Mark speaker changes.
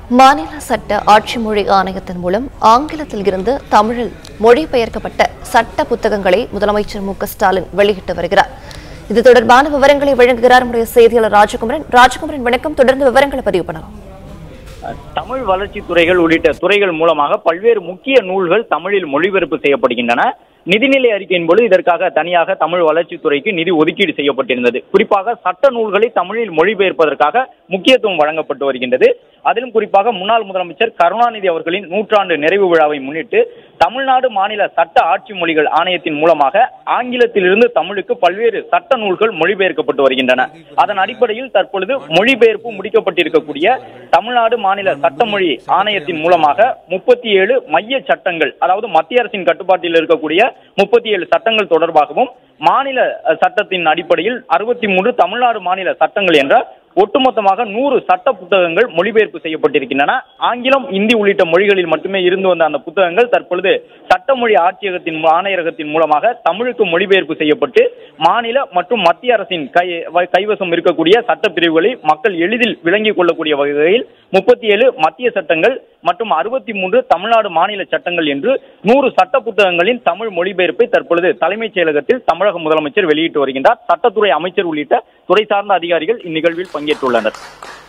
Speaker 1: மாநில சட்ட ஆட்சி மொழி ஆணையத்தின் மூலம் ஆங்கிலத்தில் இருந்து தமிழில் மொழிபெயர்க்கப்பட்ட சட்ட புத்தகங்களை முதலமைச்சர் மு க ஸ்டாலின் வெளியிட்டு வருகிறார் இது தொடர்பான விவரங்களை வழங்குகிறார் நம்முடைய செய்தியாளர் ராஜகுமரன் ராஜகுமரன் வணக்கம் தொடர்ந்து விவரங்களை பதிவு பண்ணலாம்
Speaker 2: தமிழ் வளர்ச்சி துறைகள் உள்ளிட்ட துறைகள் மூலமாக பல்வேறு முக்கிய நூல்கள் தமிழில் மொழிபெயர்ப்பு செய்யப்படுகின்றன நிதிநிலை அறிக்கையின் பொழுது இதற்காக தனியாக தமிழ் வளர்ச்சித்துறைக்கு நிதி ஒதுக்கீடு செய்யப்பட்டிருந்தது குறிப்பாக சட்ட நூல்களை தமிழில் மொழிபெயர்ப்பதற்காக முக்கியத்துவம் வழங்கப்பட்டு வருகின்றது அதிலும் குறிப்பாக முன்னாள் முதலமைச்சர் கருணாநிதி அவர்களின் நூற்றாண்டு நிறைவு விழாவை முன்னிட்டு தமிழ்நாடு மாநில சட்ட ஆட்சி மொழிகள் ஆணையத்தின் மூலமாக ஆங்கிலத்திலிருந்து தமிழுக்கு பல்வேறு சட்ட நூல்கள் மொழிபெயர்க்கப்பட்டு வருகின்றன அதன் அடிப்படையில் தற்பொழுது மொழிபெயர்ப்பு முடிக்கப்பட்டிருக்கக்கூடிய தமிழ்நாடு மாநில சட்டமொழி ஆணையத்தின் மூலமாக முப்பத்தி ஏழு மைய சட்டங்கள் அதாவது மத்திய அரசின் கட்டுப்பாட்டில் இருக்கக்கூடிய முப்பத்தி ஏழு சட்டங்கள் தொடர்பாகவும் மாநில அஹ், சட்டத்தின் அடிப்படையில் அறுபத்தி மூன்று தமிழ்நாடு மாநில சட்டங்கள் என்ற ஒட்டுமொத்தமாக நூறு சட்ட புத்தகங்கள் மொழிபெயர்ப்பு செய்யப்பட்டிருக்கின்றன ஆங்கிலம் இந்தி உள்ளிட்ட மொழிகளில் மட்டுமே இருந்து வந்த அந்த புத்தகங்கள் தற்பொழுது சட்டமொழி ஆட்சியகத்தின் மூ- ஆணையரகத்தின் மூலமாக தமிழுக்கு மொழிபெயர்ப்பு செய்யப்பட்டு மாநில மற்றும் மத்திய அரசின் கை வ- கைவசம் இருக்கக்கூடிய சட்ட பிரிவுகளை மக்கள் எளிதில் விளங்கிக் கொள்ளக்கூடிய வகையில் முப்பத்தி ஏழு மத்திய சட்டங்கள் மற்றும் அறுபத்தி மூன்று தமிழ்நாடு மாநில சட்டங்கள் என்று நூறு சட்ட புத்தகங்களின் தமிழ் மொழிபெயர்ப்பை தற்பொழுது தலைமைச் செயலகத்தில் தமிழக முதலமைச்சர் வெளியிட்டு வருகின்றார் சட்டத்துறை அமைச்சர் உள்ளிட்ட துறை சார்ந்த அதிகாரிகள் இந்நிகழ்வில் பங்கேற்றுள்ளனர்